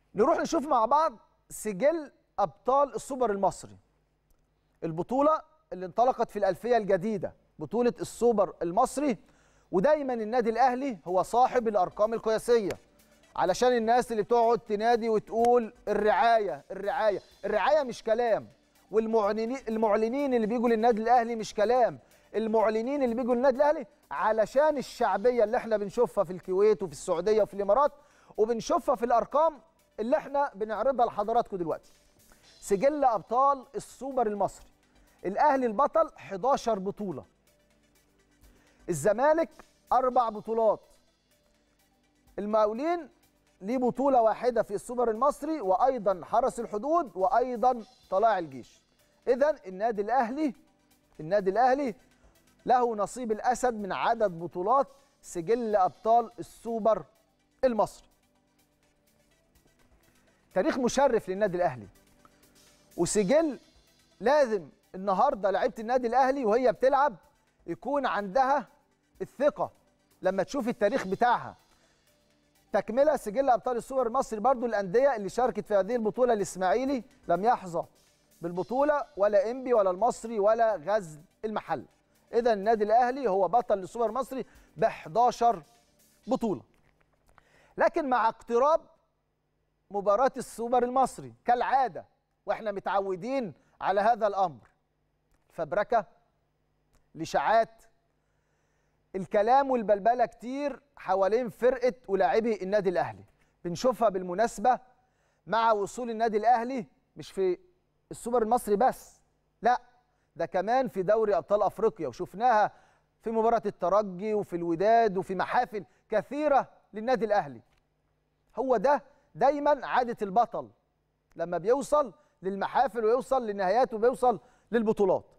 نروح نشوف مع بعض سجل ابطال السوبر المصري البطوله اللي انطلقت في الالفيه الجديده بطوله السوبر المصري ودايما النادي الاهلي هو صاحب الارقام القياسيه علشان الناس اللي بتقعد تنادي وتقول الرعايه الرعايه الرعايه مش كلام والمعلنين المعلنين اللي بيجوا للنادي الاهلي مش كلام المعلنين اللي بيجوا للنادي الاهلي علشان الشعبيه اللي احنا بنشوفها في الكويت وفي السعوديه وفي الامارات وبنشوفها في الارقام اللي احنا بنعرضها لحضراتكم دلوقتي سجل ابطال السوبر المصري الاهلي البطل 11 بطوله الزمالك اربع بطولات المقاولين ليه بطوله واحده في السوبر المصري وايضا حرس الحدود وايضا طلائع الجيش اذا النادي الاهلي النادي الاهلي له نصيب الاسد من عدد بطولات سجل ابطال السوبر المصري تاريخ مشرف للنادي الاهلي وسجل لازم النهارده لعيبه النادي الاهلي وهي بتلعب يكون عندها الثقه لما تشوف التاريخ بتاعها تكمله سجل ابطال السوبر المصري برضو الانديه اللي شاركت في هذه البطوله الاسماعيلي لم يحظى بالبطوله ولا انبي ولا المصري ولا غزل المحل اذا النادي الاهلي هو بطل السوبر المصري ب 11 بطوله لكن مع اقتراب مباراه السوبر المصري كالعاده واحنا متعودين على هذا الامر فبركه الاشاعات الكلام والبلبله كتير حوالين فرقه ولاعبي النادي الاهلي بنشوفها بالمناسبه مع وصول النادي الاهلي مش في السوبر المصري بس لا ده كمان في دوري ابطال افريقيا وشفناها في مباراه الترجي وفي الوداد وفي محافل كثيره للنادي الاهلي هو ده دايما عاده البطل لما بيوصل للمحافل ويوصل للنهايات وبيوصل للبطولات